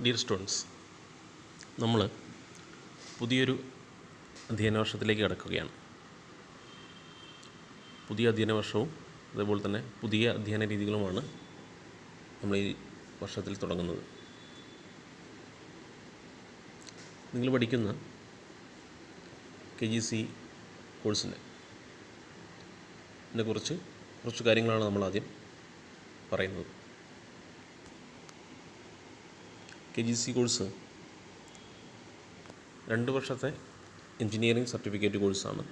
dear students നമ്മൾ പുതിയൊരു അധ്യയന വർഷത്തിലേക്ക് കടക്കുകയാണ് പുതിയ അധ്യയന വർഷവും അതേപോലെ തന്നെ പുതിയ അധ്യയന രീതികളുമാണ് നമ്മൾ ഈ വർഷത്തിൽ തുടങ്ങുന്നത് നിങ്ങൾ പഠിക്കുന്ന കെ ജി സി കോഴ്സിൻ്റെ ഇതിനെ കുറിച്ച് കുറച്ച് കാര്യങ്ങളാണ് നമ്മൾ ആദ്യം പറയുന്നത് കെ ജി സി കോഴ്സ് രണ്ട് വർഷത്തെ എഞ്ചിനീയറിംഗ് സർട്ടിഫിക്കറ്റ് കോഴ്സാണ്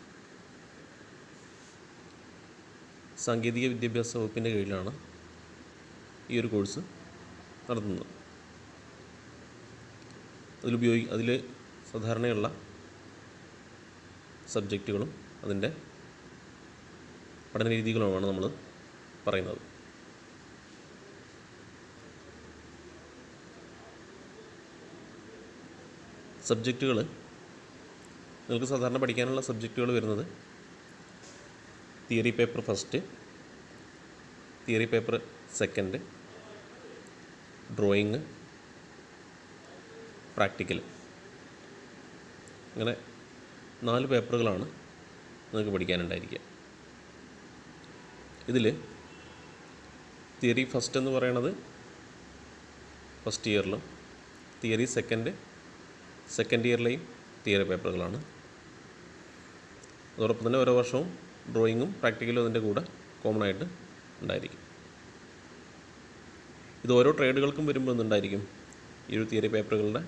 സാങ്കേതിക വിദ്യാഭ്യാസ വകുപ്പിൻ്റെ കീഴിലാണ് ഈ ഒരു കോഴ്സ് നടത്തുന്നത് അതിലുപയോഗി അതിൽ സാധാരണയുള്ള സബ്ജക്റ്റുകളും അതിൻ്റെ പഠന രീതികളുമാണ് നമ്മൾ പറയുന്നത് സബ്ജക്റ്റുകൾ നിങ്ങൾക്ക് സാധാരണ പഠിക്കാനുള്ള സബ്ജക്റ്റുകൾ വരുന്നത് theory paper first theory paper second drawing practical അങ്ങനെ നാല് പേപ്പറുകളാണ് നിങ്ങൾക്ക് പഠിക്കാനുണ്ടായിരിക്കുക ഇതിൽ തിയറി ഫസ്റ്റ് എന്ന് പറയണത് ഫസ്റ്റ് ഇയറിലും തിയറി സെക്കൻഡ് സെക്കൻഡ് ഇയറിലെയും തിയറി പേപ്പറുകളാണ് അതോടൊപ്പം തന്നെ ഓരോ വർഷവും ഡ്രോയിങ്ങും പ്രാക്ടിക്കലും അതിൻ്റെ കൂടെ കോമൺ ആയിട്ട് ഉണ്ടായിരിക്കും ഇത് ഓരോ ട്രേഡുകൾക്കും വരുമ്പോൾ എന്തുണ്ടായിരിക്കും ഈ ഒരു തിയറി പേപ്പറുകളുടെ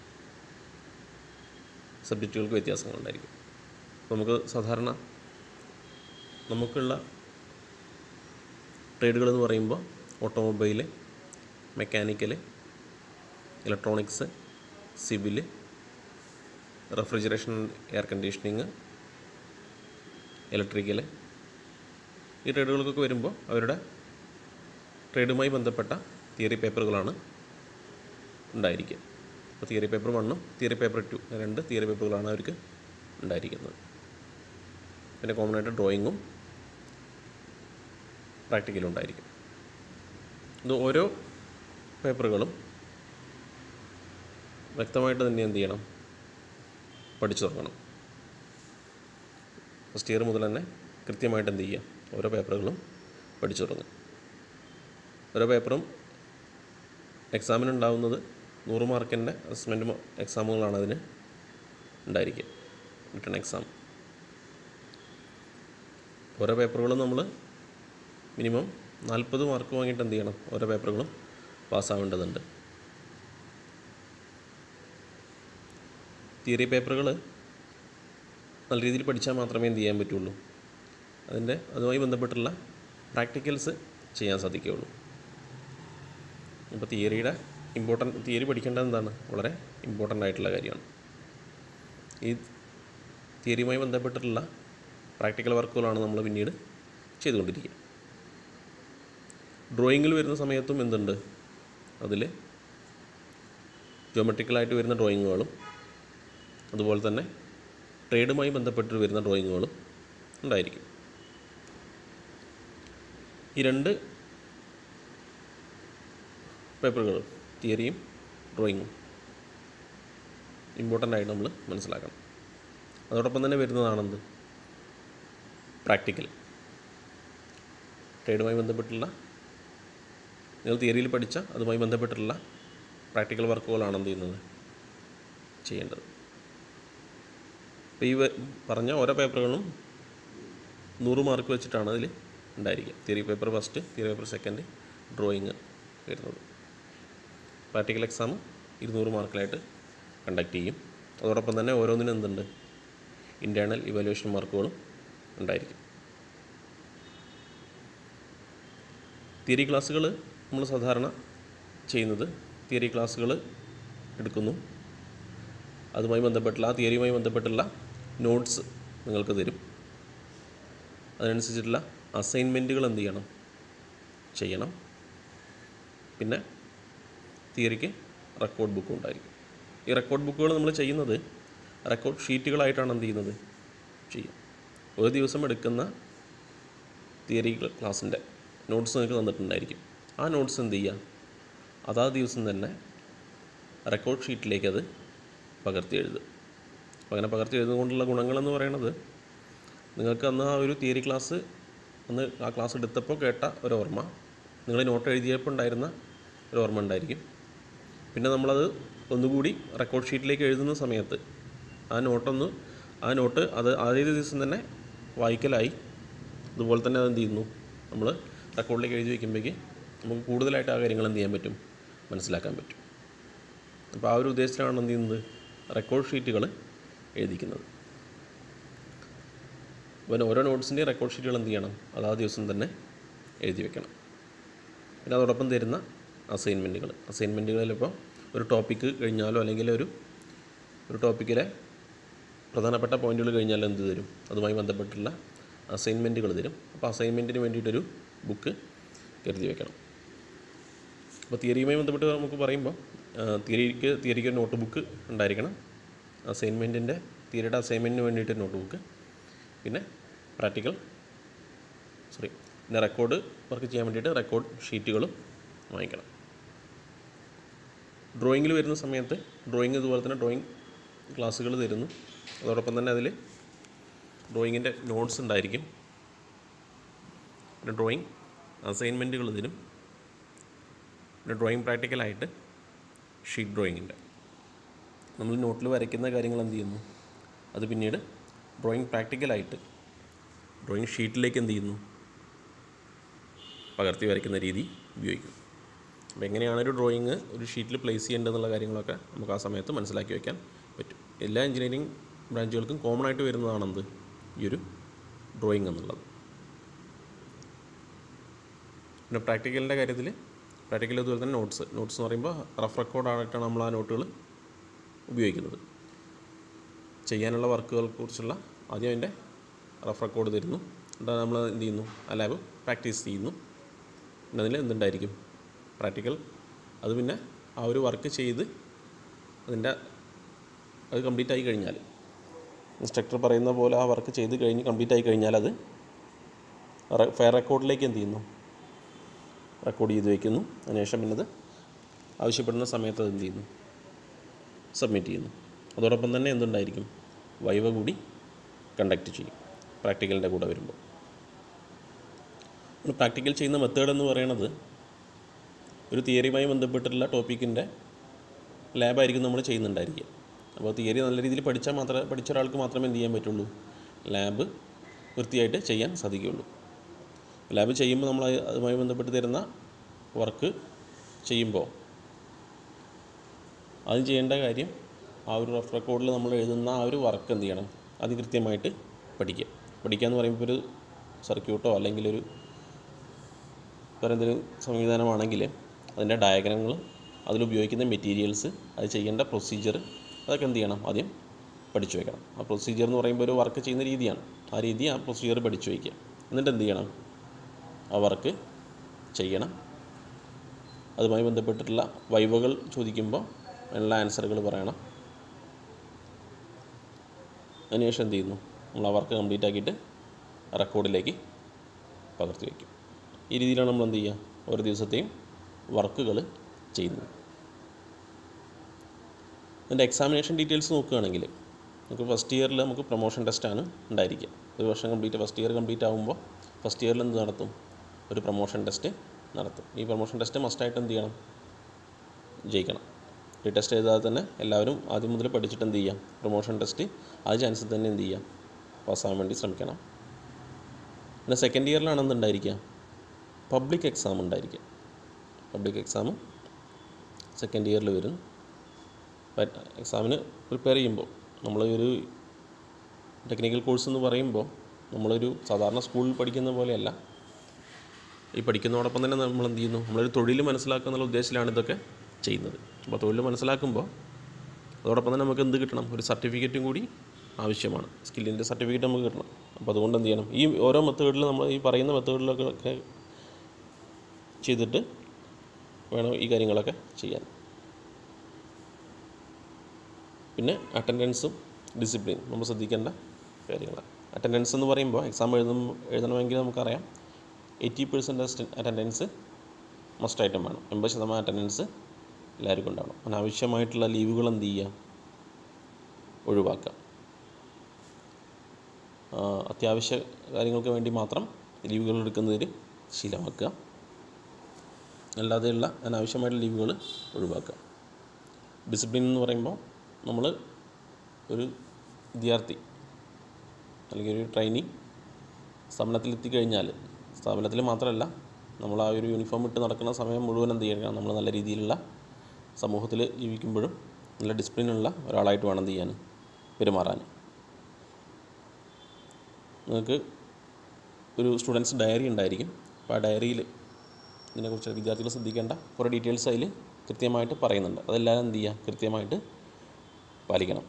സബ്ജക്റ്റുകൾക്ക് വ്യത്യാസങ്ങളുണ്ടായിരിക്കും അപ്പോൾ നമുക്ക് സാധാരണ നമുക്കുള്ള ട്രേഡുകൾ എന്ന് പറയുമ്പോൾ automobile mechanical electronics civil refrigeration air conditioning electrical ഈ ട്രേഡുകൾക്കൊക്കെ വരുമ്പോൾ അവരുടെ ട്രേഡുമായി ബന്ധപ്പെട്ട തിയറി പേപ്പറുകളാണ് ഉണ്ടായിരിക്കുക അപ്പോൾ തിയറി പേപ്പർ വണ്ണും തിയറി പേപ്പർ ടു രണ്ട് തിയറി പേപ്പറുകളാണ് അവർക്ക് ഉണ്ടായിരിക്കുന്നത് പിന്നെ കോമൺ ആയിട്ട് ഡ്രോയിങ്ങും പ്രാക്ടിക്കലും ഉണ്ടായിരിക്കും ഇത് ഓരോ പേപ്പറുകളും വ്യക്തമായിട്ട് തന്നെ എന്ത് ചെയ്യണം പഠിച്ചു തുടങ്ങണം ഫസ്റ്റ് ഇയർ മുതൽ തന്നെ കൃത്യമായിട്ട് എന്ത് ചെയ്യുക ഓരോ പേപ്പറുകളും പഠിച്ചു തുടങ്ങും ഓരോ പേപ്പറും എക്സാമിനുണ്ടാവുന്നത് നൂറ് മാർക്കിൻ്റെ അസസ്മെൻറ്റ് എക്സാമുകളാണ് അതിന് ഉണ്ടായിരിക്കുക റിട്ടേൺ എക്സാം ഓരോ പേപ്പറുകളും നമ്മൾ മിനിമം നാൽപ്പത് മാർക്ക് വാങ്ങിയിട്ട് എന്ത് ചെയ്യണം ഓരോ പേപ്പറുകളും പാസ്സാവേണ്ടതുണ്ട് തിയറി പേപ്പറുകൾ നല്ല രീതിയിൽ പഠിച്ചാൽ മാത്രമേ എന്ത് ചെയ്യാൻ പറ്റുള്ളൂ അതിൻ്റെ അതുമായി ബന്ധപ്പെട്ടുള്ള പ്രാക്ടിക്കൽസ് ചെയ്യാൻ സാധിക്കുകയുള്ളൂ ഇപ്പോൾ തിയറിയുടെ ഇമ്പോർട്ടൻ്റ് തിയറി പഠിക്കേണ്ടത് എന്താണ് വളരെ ഇമ്പോർട്ടൻ്റ് ആയിട്ടുള്ള കാര്യമാണ് ഈ തിയറിയുമായി ബന്ധപ്പെട്ടിട്ടുള്ള പ്രാക്ടിക്കൽ വർക്കുകളാണ് നമ്മൾ പിന്നീട് ചെയ്തുകൊണ്ടിരിക്കുക ഡ്രോയിങ്ങിൽ വരുന്ന സമയത്തും എന്തുണ്ട് അതിൽ ജോമെട്രിക്കലായിട്ട് വരുന്ന ഡ്രോയിങ്ങുകളും അതുപോലെ തന്നെ ട്രേഡുമായി ബന്ധപ്പെട്ട് വരുന്ന ഡ്രോയിങ്ങുകളും ഉണ്ടായിരിക്കും ഈ രണ്ട് പേപ്പറുകൾ തിയറിയും ഡ്രോയിങ്ങും ഇമ്പോർട്ടൻ്റ് ആയിട്ട് നമ്മൾ മനസ്സിലാക്കണം അതോടൊപ്പം തന്നെ വരുന്നതാണെന്ത് പ്രാക്ടിക്കൽ ട്രേഡുമായി ബന്ധപ്പെട്ടുള്ള നിങ്ങൾ തിയറിയിൽ പഠിച്ച അതുമായി ബന്ധപ്പെട്ടുള്ള പ്രാക്ടിക്കൽ വർക്കുകളാണ് എന്ത് ചെയ്യുന്നത് ചെയ്യേണ്ടത് അപ്പോൾ ഈ വ- പറഞ്ഞ ഓരോ പേപ്പറുകളും നൂറ് മാർക്ക് വെച്ചിട്ടാണ് അതിൽ ഉണ്ടായിരിക്കുക theory paper first theory paper second drawing വരുന്നത് പ്രാക്ടിക്കൽ എക്സാം ഇരുന്നൂറ് മാർക്കിലായിട്ട് കണ്ടക്ട് ചെയ്യും അതോടൊപ്പം തന്നെ ഓരോന്നിനും എന്തുണ്ട് ഇൻറ്റേർണൽ ഇവാലുവേഷൻ മാർക്കുകളും ഉണ്ടായിരിക്കും തിയറി ക്ലാസ്സുകൾ നമ്മൾ സാധാരണ ചെയ്യുന്നത് തിയറി ക്ലാസ്സുകൾ എടുക്കുന്നു അതുമായി ബന്ധപ്പെട്ടുള്ള ആ തിയറിയുമായി ബന്ധപ്പെട്ടുള്ള നോട്ട്സ് നിങ്ങൾക്ക് തരും അതിനനുസരിച്ചിട്ടുള്ള അസൈൻമെൻറ്റുകൾ എന്ത് ചെയ്യണം ചെയ്യണം പിന്നെ തിയറിക്ക് റെക്കോർഡ് ബുക്കും ഉണ്ടായിരിക്കും ഈ റെക്കോർഡ് ബുക്കുകൾ നമ്മൾ ചെയ്യുന്നത് റെക്കോർഡ് ഷീറ്റുകളായിട്ടാണ് എന്ത് ചെയ്യുന്നത് ചെയ്യും ഒരു ദിവസം എടുക്കുന്ന തിയറി ക്ലാസ്സിൻ്റെ നോട്ട്സ് നിങ്ങൾക്ക് തന്നിട്ടുണ്ടായിരിക്കും ആ നോട്ട്സ് എന്ത് ചെയ്യുക അതാ ദിവസം തന്നെ റെക്കോർഡ് ഷീറ്റിലേക്ക് അത് പകർത്തി എഴുതുക അപ്പോൾ അങ്ങനെ പകർത്തി എഴുതുന്നതുകൊണ്ടുള്ള ഗുണങ്ങളെന്ന് പറയുന്നത് നിങ്ങൾക്ക് അന്ന് ആ ഒരു തിയറി ക്ലാസ് അന്ന് ആ ക്ലാസ് എടുത്തപ്പോൾ കേട്ട ഒരു ഓർമ്മ നിങ്ങൾ നോട്ട് എഴുതിയപ്പോൾ ഉണ്ടായിരുന്ന ഒരു ഓർമ്മ ഉണ്ടായിരിക്കും പിന്നെ നമ്മളത് ഒന്നുകൂടി റെക്കോർഡ് ഷീറ്റിലേക്ക് എഴുതുന്ന സമയത്ത് ആ നോട്ടൊന്ന് ആ നോട്ട് അത് ആദ്യ ദിവസം തന്നെ വായിക്കലായി അതുപോലെ തന്നെ അത് എന്ത് ചെയ്യുന്നു നമ്മൾ റെക്കോർഡിലേക്ക് എഴുതി വയ്ക്കുമ്പോഴേക്ക് നമുക്ക് കൂടുതലായിട്ട് ആ കാര്യങ്ങൾ എന്ത് ചെയ്യാൻ പറ്റും മനസ്സിലാക്കാൻ പറ്റും അപ്പോൾ ആ ഒരു ഉദ്ദേശത്തിലാണ് എന്ത് ചെയ്യുന്നത് റെക്കോർഡ് ഷീറ്റുകൾ എഴുതിക്കുന്നത് പിന്നെ ഓരോ നോട്ട്സിൻ്റെയും റെക്കോർഡ് ഷീറ്റുകൾ എന്ത് ചെയ്യണം അത് ആ ദിവസം തന്നെ എഴുതി വെക്കണം പിന്നെ അതോടൊപ്പം തരുന്ന അസൈൻമെൻറ്റുകൾ അസൈൻമെൻറ്റുകളിലിപ്പോൾ ഒരു ടോപ്പിക്ക് കഴിഞ്ഞാലോ അല്ലെങ്കിൽ ഒരു ഒരു ടോപ്പിക്കിലെ പ്രധാനപ്പെട്ട പോയിന്റുകൾ കഴിഞ്ഞാൽ എന്ത് തരും അതുമായി ബന്ധപ്പെട്ടുള്ള അസൈൻമെൻറ്റുകൾ തരും അപ്പോൾ അസൈൻമെൻറ്റിന് വേണ്ടിയിട്ടൊരു ബുക്ക് കരുതി വെക്കണം അപ്പോൾ തിയറിയുമായി ബന്ധപ്പെട്ട് നമുക്ക് പറയുമ്പോൾ തിയറിക്ക് തിയറിക്ക് ഒരു നോട്ട് ബുക്ക് ഉണ്ടായിരിക്കണം അസൈൻമെൻറ്റിൻ്റെ തിയറിയുടെ അസൈൻമെൻറ്റിന് വേണ്ടിയിട്ട് നോട്ട് ബുക്ക് പിന്നെ പ്രാക്ടിക്കൽ സോറി പിന്നെ റെക്കോർഡ് വർക്ക് ചെയ്യാൻ വേണ്ടിയിട്ട് റെക്കോർഡ് ഷീറ്റുകളും വാങ്ങിക്കണം ഡ്രോയിങ്ങിൽ വരുന്ന സമയത്ത് ഡ്രോയിങ് ഇതുപോലെ തന്നെ ഡ്രോയിങ് ക്ലാസ്സുകൾ തരുന്നു അതോടൊപ്പം തന്നെ അതിൽ ഡ്രോയിങ്ങിൻ്റെ നോട്ട്സ് ഉണ്ടായിരിക്കും പിന്നെ ഡ്രോയിങ് അസൈൻമെൻറ്റുകൾ തരും പിന്നെ ഡ്രോയിങ് പ്രാക്ടിക്കലായിട്ട് ഷീറ്റ് ഡ്രോയിങ്ങിൻ്റെ നമ്മൾ നോട്ടിൽ വരയ്ക്കുന്ന കാര്യങ്ങൾ എന്ത് ചെയ്യുന്നു അത് പിന്നീട് ഡ്രോയിങ് പ്രാക്ടിക്കലായിട്ട് ഡ്രോയിങ് ഷീറ്റിലേക്ക് എന്ത് ചെയ്യുന്നു പകർത്തി വരയ്ക്കുന്ന രീതി ഉപയോഗിക്കും അപ്പോൾ എങ്ങനെയാണ് ഒരു ഡ്രോയിങ് ഒരു ഷീറ്റിൽ പ്ലേസ് ചെയ്യേണ്ടതെന്നുള്ള കാര്യങ്ങളൊക്കെ നമുക്ക് ആ സമയത്ത് മനസ്സിലാക്കി വയ്ക്കാൻ പറ്റും എല്ലാ എഞ്ചിനീയറിംഗ് ബ്രാഞ്ചുകൾക്കും കോമൺ ആയിട്ട് വരുന്നതാണെന്ത് ഈ ഒരു ഡ്രോയിങ് എന്നുള്ളത് പിന്നെ പ്രാക്ടിക്കലിൻ്റെ കാര്യത്തിൽ പ്രാക്ടിക്കൽ അതുപോലെ തന്നെ നോട്ട്സ് നോട്ട്സ് എന്ന് പറയുമ്പോൾ റഫ് റെക്കോർഡായിട്ടാണ് നമ്മൾ ആ നോട്ടുകൾ ഉപയോഗിക്കുന്നത് ചെയ്യാനുള്ള വർക്കുകളെ കുറിച്ചുള്ള ആദ്യം അതിൻ്റെ റഫ് റെക്കോർഡ് തരുന്നു എന്നിട്ട് നമ്മൾ എന്ത് ചെയ്യുന്നു ആ ലാബ് പ്രാക്ടീസ് ചെയ്യുന്നു പിന്നെ അതിൽ എന്തുണ്ടായിരിക്കും പ്രാക്ടിക്കൽ അത് പിന്നെ ആ ഒരു വർക്ക് ചെയ്ത് അതിൻ്റെ അത് കംപ്ലീറ്റ് ആയി കഴിഞ്ഞാൽ ഇൻസ്ട്രക്ടർ പറയുന്ന പോലെ ആ വർക്ക് ചെയ്ത് കഴിഞ്ഞ് കംപ്ലീറ്റ് ആയി കഴിഞ്ഞാൽ അത് ഫെയർ റെക്കോർഡിലേക്ക് എന്ത് ചെയ്യുന്നു റെക്കോർഡ് ചെയ്ത് വയ്ക്കുന്നു അതിനുശേഷം പിന്നെ അത് ആവശ്യപ്പെടുന്ന സമയത്ത് അത് എന്ത് ചെയ്യുന്നു സബ്മിറ്റ് ചെയ്യുന്നു അതോടൊപ്പം തന്നെ എന്തുണ്ടായിരിക്കും വൈവ കൂടി കണ്ടക്ട് ചെയ്യും പ്രാക്ടിക്കലിൻ്റെ കൂടെ വരുമ്പോൾ നമ്മൾ പ്രാക്ടിക്കൽ ചെയ്യുന്ന മെത്തേഡ് എന്ന് പറയുന്നത് ഒരു തിയറിയുമായി ബന്ധപ്പെട്ടിട്ടുള്ള ടോപ്പിക്കിൻ്റെ ലാബായിരിക്കും നമ്മൾ ചെയ്യുന്നുണ്ടായിരിക്കുക അപ്പോൾ തിയറി നല്ല രീതിയിൽ പഠിച്ചാൽ മാത്രമേ പഠിച്ച ഒരാൾക്ക് മാത്രമേ എന്ത് ചെയ്യാൻ പറ്റുള്ളൂ ലാബ് വൃത്തിയായിട്ട് ചെയ്യാൻ സാധിക്കുകയുള്ളൂ ലാബ് ചെയ്യുമ്പോൾ നമ്മൾ അത് അതുമായി ബന്ധപ്പെട്ട് തരുന്ന വർക്ക് ചെയ്യുമ്പോൾ അത് ചെയ്യേണ്ട കാര്യം ആ ഒരു റഫ് റെക്കോർഡിൽ നമ്മൾ എഴുതുന്ന ആ ഒരു വർക്ക് എന്ത് ചെയ്യണം അത് കൃത്യമായിട്ട് പഠിക്കുക പഠിക്കുക എന്ന് പറയുമ്പോൾ ഒരു സർക്യൂട്ടോ അല്ലെങ്കിൽ ഒരു വേറെ എന്തെങ്കിലും സംവിധാനമാണെങ്കിൽ അതിൻ്റെ ഡയഗ്രങ്ങൾ അതിലുപയോഗിക്കുന്ന മെറ്റീരിയൽസ് അത് ചെയ്യേണ്ട പ്രൊസീജിയർ അതൊക്കെ എന്ത് ചെയ്യണം ആദ്യം പഠിച്ചു വയ്ക്കണം ആ പ്രൊസീജിയർ എന്ന് പറയുമ്പോൾ ഒരു വർക്ക് ചെയ്യുന്ന രീതിയാണ് ആ രീതി ആ പ്രൊസീജിയർ പഠിച്ചു വയ്ക്കുക എന്നിട്ട് എന്ത് ചെയ്യണം ആ വർക്ക് ചെയ്യണം അതുമായി ബന്ധപ്പെട്ടിട്ടുള്ള വൈവകൾ ചോദിക്കുമ്പോൾ അതിനുള്ള ആൻസറുകൾ പറയണം അതിനുശേഷം എന്ത് ചെയ്യുന്നു നമ്മൾ ആ വർക്ക് കംപ്ലീറ്റ് ആക്കിയിട്ട് റെക്കോർഡിലേക്ക് പകർത്തി വയ്ക്കും ഈ രീതിയിലാണ് നമ്മൾ എന്ത് ചെയ്യുക ഓരോ ദിവസത്തെയും വർക്കുകൾ ചെയ്യുന്നത് അതിൻ്റെ എക്സാമിനേഷൻ ഡീറ്റെയിൽസ് നോക്കുകയാണെങ്കിൽ നമുക്ക് ഫസ്റ്റ് ഇയറിൽ നമുക്ക് പ്രൊമോഷൻ ടെസ്റ്റാണ് ഉണ്ടായിരിക്കുക ഒരു വർഷം കംപ്ലീറ്റ് ഫസ്റ്റ് ഇയർ കംപ്ലീറ്റ് ആകുമ്പോൾ ഫസ്റ്റ് ഇയറിൽ എന്ത് നടത്തും ഒരു പ്രൊമോഷൻ ടെസ്റ്റ് നടത്തും ഈ പ്രൊമോഷൻ ടെസ്റ്റ് മസ്റ്റായിട്ട് എന്ത് ചെയ്യണം ജയിക്കണം ഈ ടെസ്റ്റ് എഴുതാതെ തന്നെ എല്ലാവരും ആദ്യം മുതൽ പഠിച്ചിട്ട് എന്ത് ചെയ്യാം പ്രൊമോഷൻ ടെസ്റ്റ് ആ ചാൻസിൽ തന്നെ എന്ത് ചെയ്യാം പാസ്സാകാൻ വേണ്ടി ശ്രമിക്കണം പിന്നെ സെക്കൻഡ് ഇയറിലാണ് എന്തുണ്ടായിരിക്കുക പബ്ലിക് എക്സാം ഉണ്ടായിരിക്കുക പബ്ലിക് എക്സാം സെക്കൻഡ് ഇയറിൽ വരും എക്സാമിന് പ്രിപ്പയർ ചെയ്യുമ്പോൾ നമ്മൾ ഒരു ടെക്നിക്കൽ കോഴ്സ് എന്ന് പറയുമ്പോൾ നമ്മളൊരു സാധാരണ സ്കൂളിൽ പഠിക്കുന്ന പോലെയല്ല ഈ പഠിക്കുന്നതോടൊപ്പം തന്നെ നമ്മൾ എന്ത് ചെയ്യുന്നു നമ്മളൊരു തൊഴിൽ മനസ്സിലാക്കുക എന്നുള്ള ഉദ്ദേശത്തിലാണ് ഇതൊക്കെ ചെയ്യുന്നത് അപ്പോൾ തൊഴിൽ മനസ്സിലാക്കുമ്പോൾ അതോടൊപ്പം തന്നെ നമുക്ക് എന്ത് കിട്ടണം ഒരു സർട്ടിഫിക്കറ്റും കൂടി ആവശ്യമാണ് സ്കില്ലിൻ്റെ സർട്ടിഫിക്കറ്റ് നമുക്ക് കിട്ടണം അപ്പോൾ അതുകൊണ്ട് എന്ത് ചെയ്യണം ഈ ഓരോ മെത്തേഡിൽ നമ്മൾ ഈ പറയുന്ന മെത്തേഡിലൊക്കെ ഒക്കെ ചെയ്തിട്ട് വേണം ഈ കാര്യങ്ങളൊക്കെ ചെയ്യാൻ പിന്നെ അറ്റൻഡൻസും ഡിസിപ്ലിൻ നമ്മൾ ശ്രദ്ധിക്കേണ്ട കാര്യങ്ങളാണ് അറ്റൻഡൻസ് എന്ന് പറയുമ്പോൾ എക്സാം എഴുതും എഴുതണമെങ്കിൽ നമുക്കറിയാം എയ്റ്റി പെർസെൻറ്റ് അറ്റൻഡൻസ് മസ്റ്റായിട്ടും വേണം എൺപത് ശതമാനം അറ്റൻഡൻസ് എല്ലാവർക്കും ഉണ്ടാവണം അനാവശ്യമായിട്ടുള്ള ലീവുകൾ എന്ത് ചെയ്യുക ഒഴിവാക്കുക ആ, അത്യാവശ്യ കാര്യങ്ങൾക്ക് വേണ്ടി മാത്രം ലീവുകൾ എടുക്കുന്നതിൽ ശീലമാക്കുക അല്ലാതെയുള്ള അനാവശ്യമായിട്ടുള്ള ലീവുകൾ ഒഴിവാക്കുക ഡിസിപ്ലിൻ എന്ന് പറയുമ്പോൾ നമ്മൾ ഒരു വിദ്യാർത്ഥി അല്ലെങ്കിൽ ഒരു ട്രെയിനി സ്ഥാപനത്തിലെത്തിക്കഴിഞ്ഞാൽ സ്ഥാപനത്തിൽ മാത്രമല്ല നമ്മൾ ആ ഒരു യൂണിഫോം ഇട്ട് നടക്കുന്ന സമയം മുഴുവൻ എന്ത് ചെയ്യണം നമ്മൾ നല്ല രീതിയിലുള്ള സമൂഹത്തിൽ ജീവിക്കുമ്പോഴും നല്ല ഡിസിപ്ലിനുള്ള ഒരാളായിട്ട് വേണം എന്ത് ചെയ്യാൻ പെരുമാറാൻ നിങ്ങൾക്ക് ഒരു സ്റ്റുഡൻസ് ഡയറി ഉണ്ടായിരിക്കും അപ്പോൾ ആ ഡയറിയിൽ ഇതിനെക്കുറിച്ച് വിദ്യാർത്ഥികൾ ശ്രദ്ധിക്കേണ്ട കുറേ ഡീറ്റെയിൽസ് അതിൽ കൃത്യമായിട്ട് പറയുന്നുണ്ട് അതെല്ലാം എന്ത് ചെയ്യുക കൃത്യമായിട്ട് പാലിക്കണം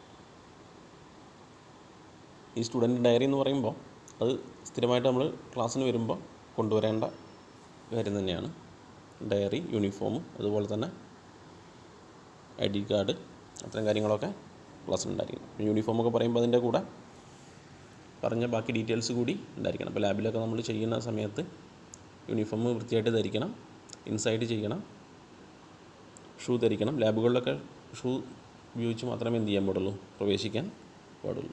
ഈ സ്റ്റുഡൻറ്റ് ഡയറി എന്ന് പറയുമ്പോൾ അത് സ്ഥിരമായിട്ട് നമ്മൾ ക്ലാസ്സിന് വരുമ്പോൾ കൊണ്ടുവരേണ്ട കാര്യം തന്നെയാണ് ഡയറി യൂണിഫോം അതുപോലെ തന്നെ ഐ ഡി കാർഡ് അത്തരം കാര്യങ്ങളൊക്കെ ക്ലാസ്സിലുണ്ടായിരിക്കും യൂണിഫോമൊക്കെ പറയുമ്പോൾ അതിൻ്റെ കൂടെ പറഞ്ഞ ബാക്കി ഡീറ്റെയിൽസ് കൂടി ഉണ്ടായിരിക്കണം അപ്പോൾ ലാബിലൊക്കെ നമ്മൾ ചെയ്യുന്ന സമയത്ത് യൂണിഫോം വൃത്തിയായിട്ട് ധരിക്കണം ഇൻസൈഡ് ചെയ്യണം ഷൂ ധരിക്കണം ലാബുകളിലൊക്കെ ഷൂ ഉപയോഗിച്ച് മാത്രമേ എന്ത് ചെയ്യാൻ പാടുള്ളൂ പ്രവേശിക്കാൻ പാടുള്ളൂ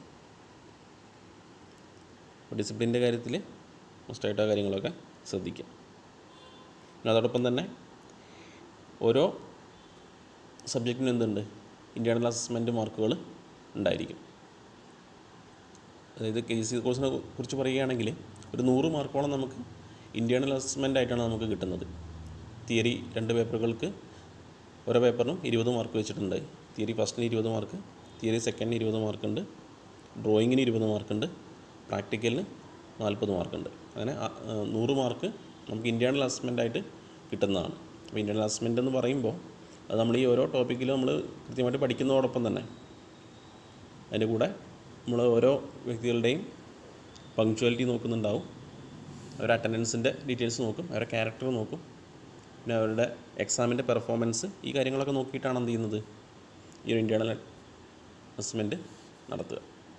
അപ്പോൾ ഡിസിപ്ലിൻ്റെ കാര്യത്തിൽ മസ്റ്റായിട്ട് ആ കാര്യങ്ങളൊക്കെ ശ്രദ്ധിക്കാം പിന്നെ അതോടൊപ്പം തന്നെ ഓരോ സബ്ജക്റ്റിനും എന്തുണ്ട് ഇൻറ്റേർണൽ അസസ്മെൻറ്റ് മാർക്കുകൾ ഉണ്ടായിരിക്കും അതായത് കെ സി കോഴ്സിനെ കുറിച്ച് പറയുകയാണെങ്കിൽ ഒരു നൂറ് മാർക്കോളം നമുക്ക് ഇൻറ്റേർണൽ അസസ്മെൻ്റ് ആയിട്ടാണ് നമുക്ക് കിട്ടുന്നത് തിയറി രണ്ട് പേപ്പറുകൾക്ക് ഓരോ പേപ്പറിനും ഇരുപത് മാർക്ക് വെച്ചിട്ടുണ്ട് തിയറി ഫസ്റ്റിന് ഇരുപത് മാർക്ക് തിയറി സെക്കൻഡിന് ഇരുപത് മാർക്കുണ്ട് ഡ്രോയിങ്ങിന് ഇരുപത് മാർക്കുണ്ട് പ്രാക്ടിക്കലിന് നാൽപ്പത് മാർക്കുണ്ട് അങ്ങനെ ആ, ആ, നൂറ് മാർക്ക് നമുക്ക് ഇൻറ്റേർണൽ അസസ്മെൻ്റ് ആയിട്ട് കിട്ടുന്നതാണ് അപ്പോൾ ഇൻറ്റേർണൽ അസസ്മെൻ്റ് എന്ന് പറയുമ്പോൾ അത് നമ്മൾ ഈ ഓരോ ടോപ്പിക്കിലും നമ്മൾ കൃത്യമായിട്ട് പഠിക്കുന്നതോടൊപ്പം തന്നെ അതിൻ്റെ കൂടെ നമ്മൾ ഓരോ വ്യക്തികളുടെയും പങ്ക്ച്വാലിറ്റി നോക്കുന്നുണ്ടാവും അവരുടെ അറ്റൻഡൻസിൻ്റെ ഡീറ്റെയിൽസ് നോക്കും അവരുടെ ക്യാരക്ടർ നോക്കും പിന്നെ അവരുടെ എക്സാമിൻ്റെ പെർഫോമൻസ് ഈ കാര്യങ്ങളൊക്കെ നോക്കിയിട്ടാണ് എന്ത് ചെയ്യുന്നത് ഈ ഒരു ഇൻറ്റേർണൽ അസസ്മെൻറ്റ് നടത്തുക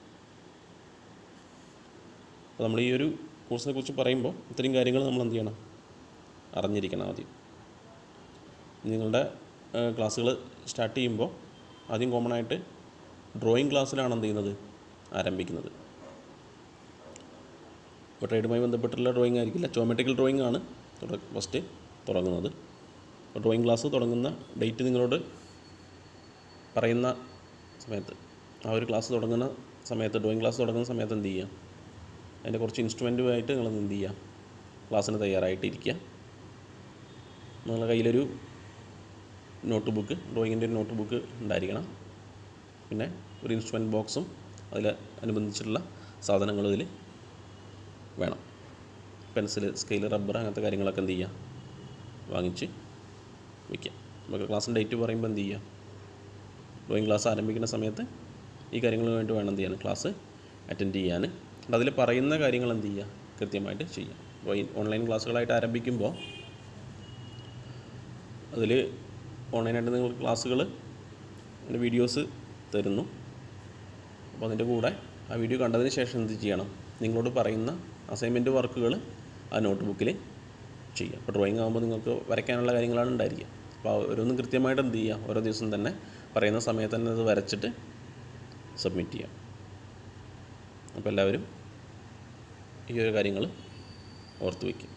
അപ്പോൾ നമ്മൾ ഈ ഒരു കോഴ്സിനെ കുറിച്ച് പറയുമ്പോൾ ഇത്രയും കാര്യങ്ങൾ നമ്മൾ എന്ത് ചെയ്യണം അറിഞ്ഞിരിക്കണം ആദ്യം നിങ്ങളുടെ ക്ലാസ്സുകൾ സ്റ്റാർട്ട് ചെയ്യുമ്പോൾ ആദ്യം കോമൺ ആയിട്ട് ഡ്രോയിങ് ക്ലാസ്സിലാണ് എന്ത് ചെയ്യുന്നത് ആരംഭിക്കുന്നത് ഇപ്പോൾ ട്രേഡുമായി ബന്ധപ്പെട്ടുള്ള ഡ്രോയിങ് ആയിരിക്കില്ല ജോമെട്രിക്കൽ ഡ്രോയിങ് ആണ് ഫസ്റ്റ് തുടങ്ങുന്നത് അപ്പോൾ ഡ്രോയിങ് ക്ലാസ് തുടങ്ങുന്ന ഡേറ്റ് നിങ്ങളോട് പറയുന്ന സമയത്ത് ആ ഒരു ക്ലാസ് തുടങ്ങുന്ന സമയത്ത് ഡ്രോയിങ് ക്ലാസ് തുടങ്ങുന്ന സമയത്ത് എന്ത് ചെയ്യുക അതിൻ്റെ കുറച്ച് ഇൻസ്ട്രുമെൻറ്റുമായിട്ട് നിങ്ങൾ എന്ത് ചെയ്യുക ക്ലാസ്സിന് തയ്യാറായിട്ടിരിക്കുക നിങ്ങളുടെ കയ്യിലൊരു നോട്ട് ബുക്ക് ഡ്രോയിങ്ങിൻ്റെ ഒരു നോട്ട് ബുക്ക് ഉണ്ടായിരിക്കണം പിന്നെ ഒരു ഇൻസ്ട്രുമെൻറ്റ് ബോക്സും അതിൽ അനുബന്ധിച്ചിട്ടുള്ള സാധനങ്ങളും ഇതിൽ വേണം പെൻസിൽ സ്കെയിൽ റബ്ബർ അങ്ങനത്തെ കാര്യങ്ങളൊക്കെ എന്ത് ചെയ്യുക വാങ്ങിച്ച് വയ്ക്കാം നമുക്ക് ക്ലാസ്സിൻ്റെ ഡേറ്റ് പറയുമ്പോൾ എന്ത് ചെയ്യുക ഡ്രോയിങ് ക്ലാസ് ആരംഭിക്കുന്ന സമയത്ത് ഈ കാര്യങ്ങൾ വേണ്ടി വേണം എന്ത് ചെയ്യാൻ ക്ലാസ് അറ്റൻഡ് ചെയ്യാൻ അതിൽ പറയുന്ന കാര്യങ്ങൾ എന്ത് ചെയ്യുക കൃത്യമായിട്ട് ചെയ്യാം അപ്പോൾ ഈ ഓൺലൈൻ ക്ലാസ്സുകളായിട്ട് ആരംഭിക്കുമ്പോൾ അതിൽ ഓൺലൈനായിട്ട് നിങ്ങൾ ക്ലാസ്സുകൾ അതിൻ്റെ വീഡിയോസ് തരുന്നു അപ്പോൾ അതിൻ്റെ കൂടെ ആ വീഡിയോ കണ്ടതിന് ശേഷം എന്ത് ചെയ്യണം നിങ്ങളോട് പറയുന്ന അസൈൻമെൻറ്റ് വർക്കുകൾ ആ നോട്ട് ബുക്കിൽ ചെയ്യുക അപ്പോൾ ഡ്രോയിങ് ആകുമ്പോൾ നിങ്ങൾക്ക് വരയ്ക്കാനുള്ള കാര്യങ്ങളാണ് ഉണ്ടായിരിക്കുക അപ്പോൾ ഓരോന്നും കൃത്യമായിട്ട് എന്ത് ചെയ്യുക ഓരോ ദിവസം തന്നെ പറയുന്ന സമയത്ത് തന്നെ അത് വരച്ചിട്ട് സബ്മിറ്റ് ചെയ്യാം അപ്പോൾ എല്ലാവരും ഈ ഒരു കാര്യങ്ങൾ ഓർത്ത് വയ്ക്കും